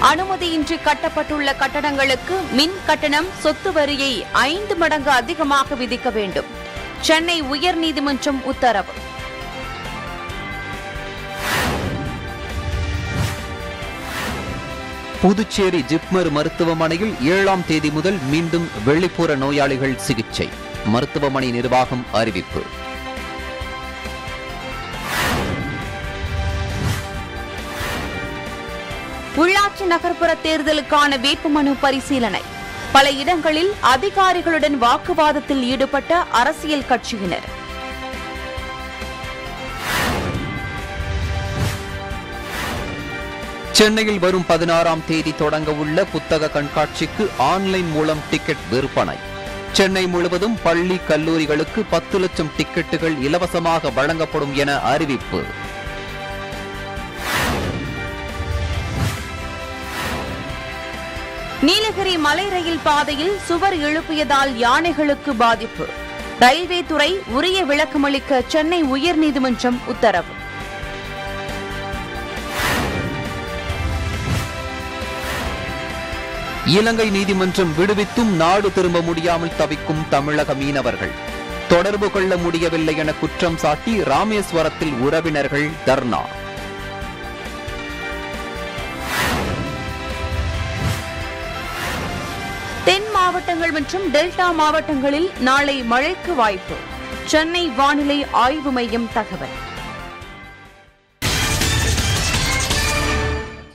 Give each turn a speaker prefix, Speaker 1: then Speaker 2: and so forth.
Speaker 1: அனுமதியின்றி கட்டப்பட்டுள்ள கட்டடங்களுக்கு மின் கட்டணம் சொத்து வரியை ஐந்து மடங்கு அதிகமாக விதிக்க வேண்டும் சென்னை உயர்நீதிமன்றம் உத்தரவு
Speaker 2: புதுச்சேரி ஜிப்மர் மருத்துவமனையில் ஏழாம் தேதி முதல் மீண்டும் வெளிப்புற நோயாளிகள் சிகிச்சை மருத்துவமனை நிர்வாகம் அறிவிப்பு
Speaker 1: உள்ளாட்சி நகர்ப்புற தேர்தலுக்கான வேட்புமனு பரிசீலனை பல இடங்களில் அதிகாரிகளுடன் வாக்குவாதத்தில் ஈடுபட்ட அரசியல் கட்சியினர்
Speaker 2: சென்னையில் வரும் பதினாறாம் தேதி தொடங்க உள்ள புத்தக கண்காட்சிக்கு ஆன்லைன் மூலம் டிக்கெட் விற்பனை சென்னை முழுவதும் பள்ளி கல்லூரிகளுக்கு பத்து லட்சம் டிக்கெட்டுகள் இலவசமாக வழங்கப்படும் என அறிவிப்பு
Speaker 1: நீலகிரி மலை ரயில் பாதையில் சுவர் எழுப்பியதால் யானைகளுக்கு பாதிப்பு ரயில்வே துறை உரிய விளக்கமளிக்க சென்னை உயர்நீதிமன்றம் உத்தரவு
Speaker 2: இலங்கை நீதிமன்றம் விடுவித்தும் நாடு திரும்ப முடியாமல் தவிக்கும் தமிழக மீனவர்கள் தொடர்பு கொள்ள முடியவில்லை என குற்றம் சாட்டி ராமேஸ்வரத்தில் உறவினர்கள் தர்ணா
Speaker 1: தென் மாவட்டங்கள் மற்றும் டெல்டா மாவட்டங்களில் நாளை மழைக்கு வாய்ப்பு சென்னை வானிலை ஆய்வு மையம் தகவல்